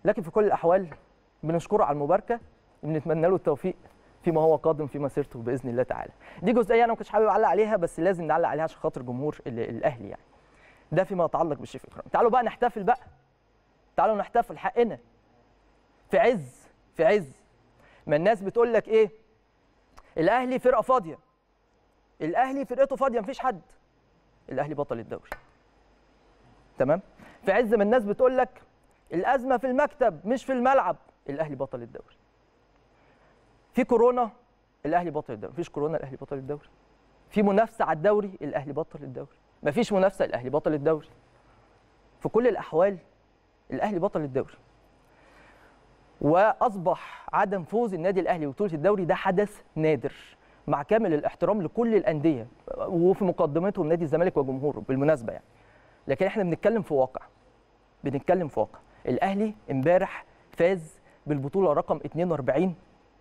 لكن في كل الاحوال بنشكره على المباركه وبنتمنى له التوفيق فيما هو قادم في مسيرته باذن الله تعالى دي جزئيه انا ما كنتش حابب اعلق عليها بس لازم نعلق عليها عشان خاطر جمهور ال- الاهلي يعني ده فيما يتعلق بالشريف اكرام تعالوا بقى نحتفل بقى تعالوا نحتفل حقنا في عز في عز ما الناس بتقول لك ايه الاهلي فرقه فاضيه الاهلي فرقته فاضيه مفيش حد الاهلي بطل الدوري تمام في عز ما الناس بتقول لك الازمه في المكتب مش في الملعب الاهلي بطل الدوري في كورونا الاهلي بطل الدوري مفيش كورونا الاهلي بطل الدوري في منافسه على الدوري الاهلي بطل الدوري مفيش منافسه الاهلي بطل الدوري في كل الاحوال الاهلي بطل الدوري واصبح عدم فوز النادي الاهلي ببطوله الدوري ده حدث نادر مع كامل الاحترام لكل الانديه وفي مقدمتهم نادي الزمالك وجمهوره بالمناسبه يعني لكن احنا بنتكلم في واقع بنتكلم في واقع الاهلي امبارح فاز بالبطوله رقم 42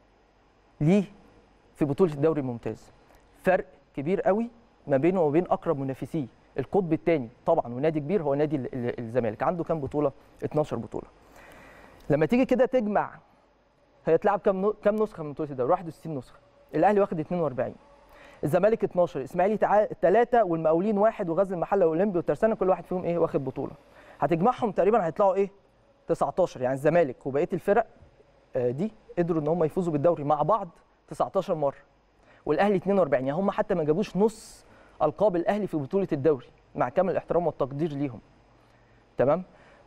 ليه في بطوله الدوري الممتاز فرق كبير قوي ما بينه وما بين اقرب منافسيه القطب الثاني طبعا ونادي كبير هو نادي ال- ال- الزمالك عنده كام بطوله 12 بطوله لما تيجي كده تجمع هيتلعب كام نو- كام نسخه من بطوله الدوري 61 نسخه الاهلي واخد 42 الزمالك 12 الاسماعيلي 3 والمقاولين واحد وغزل المحله والاولمبي والترسانه كل واحد فيهم ايه واخد بطوله هتجمعهم تقريبا هيطلعوا ايه 19 يعني الزمالك وبقيه الفرق آه، دي قدروا ان هم يفوزوا بالدوري مع بعض 19 مره والاهلي 42 يعني هم حتى ما جابوش نص القاب الاهلي في بطوله الدوري مع كامل الاحترام والتقدير ليهم تمام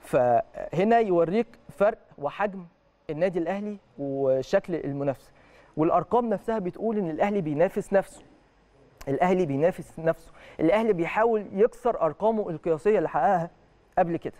فهنا يوريك فرق وحجم النادي الاهلي وشكل المنافسه والارقام نفسها بتقول ان الاهلي بينافس نفسه الاهلي بينافس نفسه الاهلي بيحاول يكسر ارقامه القياسيه اللي حققها قبل كده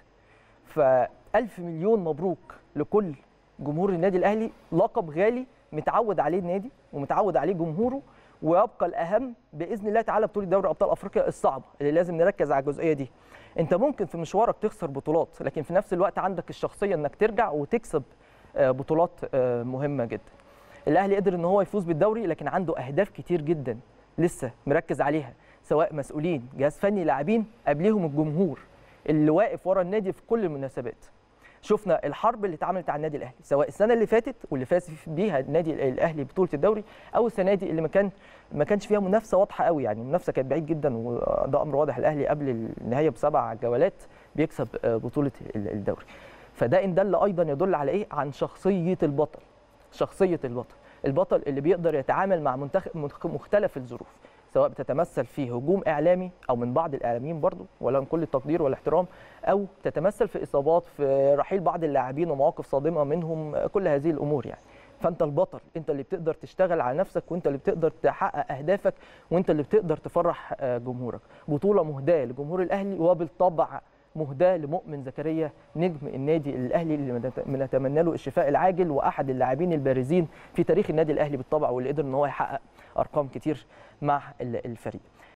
فألف مليون مبروك لكل جمهور النادي الاهلي لقب غالي متعود عليه النادي ومتعود عليه جمهوره ويبقى الاهم باذن الله تعالى بطوله دوري ابطال افريقيا الصعبه اللي لازم نركز على الجزئيه دي انت ممكن في مشوارك تخسر بطولات لكن في نفس الوقت عندك الشخصيه انك ترجع وتكسب آه، بطولات آه، مهمه جدا الاهلي قدر ان هو يفوز بالدوري لكن عنده اهداف كتير جدا لسه مركز عليها سواء مسؤولين جهاز فني لاعبين قبليهم الجمهور اللي واقف ورا النادي في كل المناسبات شفنا الحرب اللي اتعملت على النادي الاهلي سواء السنه اللي فاتت واللي فاز بيها النادي الاهلي بطوله الدوري او السنه دي اللي ما كان ما كانش فيها منافسه واضحه قوي يعني المنافسه كانت بعيد جدا وده امر واضح الاهلي قبل النهايه بسبع جولات بيكسب آه، بطوله ال- الدوري فده ان دل ايضا يدل على ايه عن شخصيه البطل شخصيه البطل البطل اللي بيقدر يتعامل مع منتخب منتخ- مختلف الظروف سواء بتتمثل في هجوم اعلامي او من بعض الاعلاميين برضو ولا من كل التقدير والاحترام او تتمثل في اصابات في رحيل بعض اللاعبين ومواقف صادمه منهم كل هذه الامور يعني فانت البطل انت اللي بتقدر تشتغل على نفسك وانت اللي بتقدر تحقق اهدافك وانت اللي بتقدر تفرح آه، جمهورك بطوله مهداه لجمهور الاهلي وبالطبع مهداه لمؤمن زكريا نجم النادي الاهلي اللي بنتمنى له الشفاء العاجل واحد اللاعبين البارزين في تاريخ النادي الاهلي بالطبع واللي قدر ان هو يحقق ارقام كتير مع ال- الفريق